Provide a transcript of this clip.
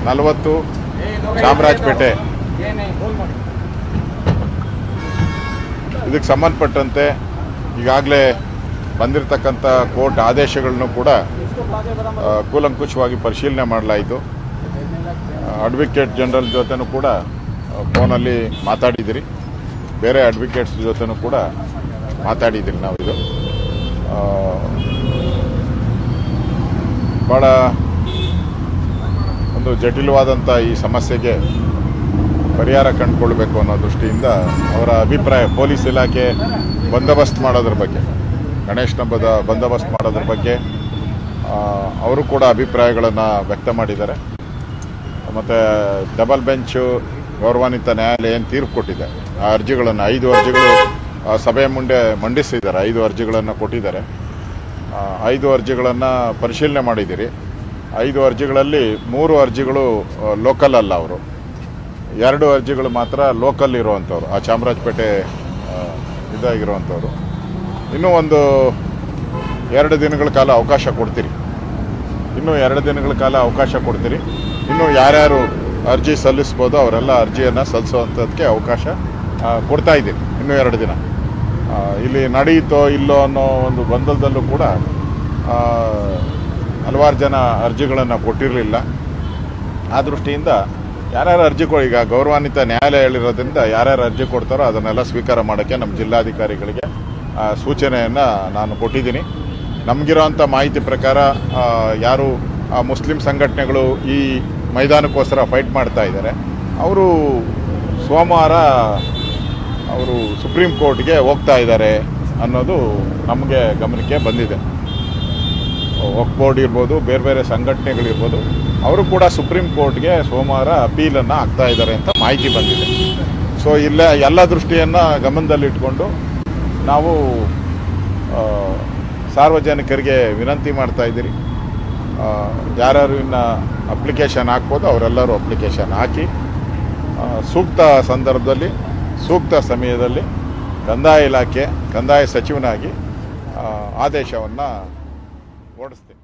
ನಲವತ್ತು ಚಾಮರಾಜಪೇಟೆ ಇದಕ್ಕೆ ಸಂಬಂಧಪಟ್ಟಂತೆ ಈಗಾಗಲೇ ಬಂದಿರತಕ್ಕಂಥ ಕೋರ್ಟ್ ಆದೇಶಗಳನ್ನು ಕೂಡ ಆ, ಕೂಲಂಕುಷವಾಗಿ ಪರಿಶೀಲನೆ ಮಾಡಲಾಯಿತು ಅಡ್ವೊಕೇಟ್ ಜನರಲ್ ಜೊತೆನೂ ಕೂಡ ಆ, ಫೋನಲ್ಲಿ ಮಾತಾಡಿದಿರಿ ಬೇರೆ ಅಡ್ವೊಕೇಟ್ಸ್ ಜೊತೆನೂ ಕೂಡ ಮಾತಾಡಿದ್ದೀರಿ ನಾವು ಇದು ಆ, ಭಾಳ ಒಂದು ಜಟಿಲವಾದಂಥ ಈ ಸಮಸ್ಯೆಗೆ ಪರಿಹಾರ ಕಂಡುಕೊಳ್ಬೇಕು ಅನ್ನೋ ದೃಷ್ಟಿಯಿಂದ ಅವರ ಅಭಿಪ್ರಾಯ ಪೊಲೀಸ್ ಇಲಾಖೆ ಬಂದೋಬಸ್ತ್ ಮಾಡೋದ್ರ ಬಗ್ಗೆ ಗಣೇಶನ ಹಬ್ಬದ ಬಂದೋಬಸ್ತ್ ಮಾಡೋದ್ರ ಬಗ್ಗೆ ಆ, ಅವರು ಕೂಡ ಅಭಿಪ್ರಾಯಗಳನ್ನು ವ್ಯಕ್ತ ಮಾಡಿದ್ದಾರೆ ಮತ್ತು ಡಬಲ್ ಬೆಂಚು ಗೌರವಾನ್ವಿತ ನ್ಯಾಯಾಲಯ ಏನು ತೀರ್ಪು ಕೊಟ್ಟಿದೆ ಆ ಅರ್ಜಿಗಳನ್ನು ಐದು ಅರ್ಜಿಗಳು ಆ, ಸಭೆಯ ಮುಂದೆ ಮಂಡಿಸಿದ್ದಾರೆ ಐದು ಅರ್ಜಿಗಳನ್ನು ಕೊಟ್ಟಿದ್ದಾರೆ ಆ, ಐದು ಅರ್ಜಿಗಳನ್ನು ಪರಿಶೀಲನೆ ಮಾಡಿದ್ದೀರಿ ಐದು ಅರ್ಜಿಗಳಲ್ಲಿ ಮೂರು ಅರ್ಜಿಗಳು ಲೋಕಲ್ ಅಲ್ಲ ಅವರು ಎರಡು ಅರ್ಜಿಗಳು ಮಾತ್ರ ಲೋಕಲ್ ಇರುವಂಥವ್ರು ಆ ಚಾಮರಾಜಪೇಟೆ ಆ, ಇದಾಗಿರುವಂಥವ್ರು ಇನ್ನೂ ಒಂದು ಎರಡು ದಿನಗಳ ಕಾಲ ಅವಕಾಶ ಕೊಡ್ತೀರಿ ಇನ್ನೂ ಎರಡು ದಿನಗಳ ಕಾಲ ಅವಕಾಶ ಕೊಡ್ತೀರಿ ಇನ್ನು ಯಾರ್ಯಾರು ಅರ್ಜಿ ಸಲ್ಲಿಸ್ಬೋದು ಅವರೆಲ್ಲ ಅರ್ಜಿಯನ್ನು ಸಲ್ಲಿಸುವಂಥದ್ದಕ್ಕೆ ಅವಕಾಶ ಆ, ಕೊಡ್ತಾ ಇದ್ದೀನಿ ಇನ್ನೂ ಎರಡು ದಿನ ಆ, ಇಲ್ಲಿ ನಡೆಯುತ್ತೋ ಇಲ್ಲೋ ಅನ್ನೋ ಒಂದು ಗೊಂದಲದಲ್ಲೂ ಕೂಡ ಆ, ಹಲವಾರು ಜನ ಅರ್ಜಿಗಳನ್ನು ಕೊಟ್ಟಿರಲಿಲ್ಲ ಆ ದೃಷ್ಟಿಯಿಂದ ಯಾರ್ಯಾರು ಅರ್ಜಿ ಕೊ ಈಗ ಗೌರವಾನ್ವಿತ ನ್ಯಾಯಾಲಯ ಹೇಳಿರೋದ್ರಿಂದ ಯಾರ್ಯಾರು ಅರ್ಜಿ ಕೊಡ್ತಾರೋ ಅದನ್ನೆಲ್ಲ ಸ್ವೀಕಾರ ಮಾಡೋಕ್ಕೆ ನಮ್ಮ ಜಿಲ್ಲಾಧಿಕಾರಿಗಳಿಗೆ ಆ, ಸೂಚನೆಯನ್ನು ನಾನು ಕೊಟ್ಟಿದ್ದೀನಿ ನಮಗಿರೋಂಥ ಮಾಹಿತಿ ಪ್ರಕಾರ ಆ, ಯಾರು ಆ, ಮುಸ್ಲಿಂ ಸಂಘಟನೆಗಳು ಈ ಮೈದಾನಕ್ಕೋಸ್ಕರ ಫೈಟ್ ಮಾಡ್ತಾ ಇದ್ದಾರೆ ಅವರು ಸೋಮವಾರ ಅವರು ಸುಪ್ರೀಂ ಕೋರ್ಟ್ಗೆ ಹೋಗ್ತಾ ಇದ್ದಾರೆ ಅನ್ನೋದು ನಮಗೆ ಗಮನಕ್ಕೆ ಬಂದಿದೆ ವಕ್ ಬೋರ್ಡ್ ಇರ್ಬೋದು ಬೇರೆ ಬೇರೆ ಸಂಘಟನೆಗಳಿರ್ಬೋದು ಅವರು ಕೂಡ ಸುಪ್ರೀಂ ಕೋರ್ಟ್ಗೆ ಸೋಮವಾರ ಅಪೀಲನ್ನು ಆಗ್ತಾ ಇದ್ದಾರೆ ಅಂತ ಮಾಹಿತಿ ಬಂದಿದೆ ಸೊ ಇಲ್ಲ ಎಲ್ಲ ದೃಷ್ಟಿಯನ್ನು ಗಮನದಲ್ಲಿಟ್ಕೊಂಡು ನಾವು ಆ, ಸಾರ್ವಜನಿಕರಿಗೆ ವಿನಂತಿ ಮಾಡ್ತಾ ಇದ್ದೀರಿ ಆ, ಯಾರ್ಯಾರು ಇನ್ನು ಅಪ್ಲಿಕೇಶನ್ ಹಾಕ್ಬೋದು ಅವರೆಲ್ಲರೂ ಅಪ್ಲಿಕೇಶನ್ ಹಾಕಿ ಆ, ಸೂಕ್ತ ಸಂದರ್ಭದಲ್ಲಿ ಸೂಕ್ತ ಸಮಯದಲ್ಲಿ ಕಂದಾಯ ಇಲಾಖೆ ಕಂದಾಯ ಸಚಿವನಾಗಿ ಆದೇಶವನ್ನು ಹೊರಡಿಸ್ತೀನಿ